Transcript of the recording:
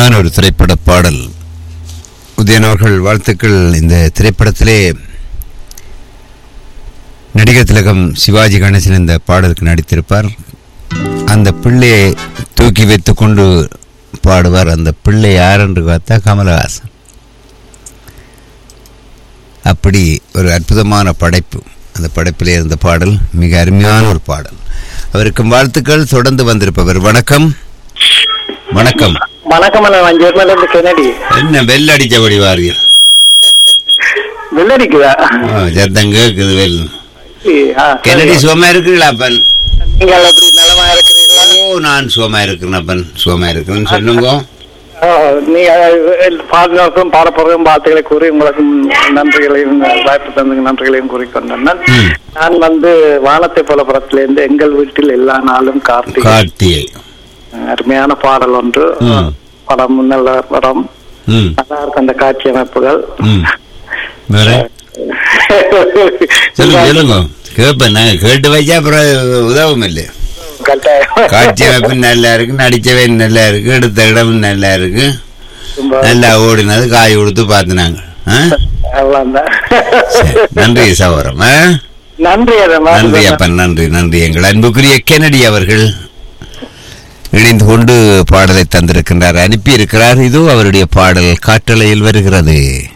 அருமையான ஒரு திரைப்பட பாடல் உதயன் அவர்கள் வாழ்த்துக்கள் இந்த திரைப்படத்திலே நடிகர் திலகம் சிவாஜி கணேசன் இந்த பாடலுக்கு நடித்திருப்பார் அந்த பிள்ளையை தூக்கி வைத்துக் கொண்டு பாடுவார் அந்த பிள்ளை யார் என்று பார்த்தா கமலஹாசன் அப்படி ஒரு அற்புதமான படைப்பு அந்த படைப்பிலே இருந்த பாடல் மிக அருமையான ஒரு பாடல் அவருக்கு வாழ்த்துக்கள் தொடர்ந்து வந்திருப்பவர் வணக்கம் வணக்கம் வணக்கம் அண்ணா நான் ஜெர்மன்ல இருந்து கெனடி என்ன பெல் அடிச்சபடி வாரியல் வெள்ளடிக்குதா ஜர்தங்க இருக்குது வெல் ஆ, கென்னடி சுகமா இருக்கிறீங்களா அப்பன் நீங்கள் எப்படி நலமா இருக்கிறீர்களா ஓ நான் சுகமா இருக்கிறேன் அப்பன் சுகமா இருக்கிறேன்னு சொல்லுங்க ஓ, நீங்க பாதுகாப்பும் பாடப்போறதும் வார்த்தைகளை கூறி உங்களுக்கும் நன்றிகளையும் வாய்ப்பு தந்ததுக்கு நன்றிகளையும் கூறிக்கொண்டேன் நான். ம். நான் வந்து வானத்தை போல படத்திலிருந்து எங்கள் வீட்டில் எல்லா நாளும் கார்த்திகை கார்த்திகை அருமையான பாடல் ஒன்று ம். படம் நல்ல படம் ம் நல்லா இருக்கும் அந்த காட்சி அமைப்புகள் ம் வேற சொல்லுங்க சொல்லுங்க கேட்பேன் நான் கேட்டு வச்சா அப்புறம் உதவும் இல்லை கட்டாயம். காட்சி அமைப்பு நல்லா இருக்கு நடிச்சவன் நல்லா இருக்கு எடுத்த இடமும் நல்லா இருக்கு ரொம்ப நல்லா ஓடினது காய் கொடுத்து பார்த்துனாங்க ஆ? அவ்வளவுதான். சரி, நன்றி சகோதரம் ஆ? நன்றி அதம்மா. நன்றி அப்பன் நன்றி நன்றி எங்கள் அன்புக்குரிய கெனடி அவர்கள் இணைந்து கொண்டு பாடலை தந்திருக்கின்றார் அனுப்பியிருக்கிறார் இதோ அவருடைய பாடல் காற்றலையில் வருகிறது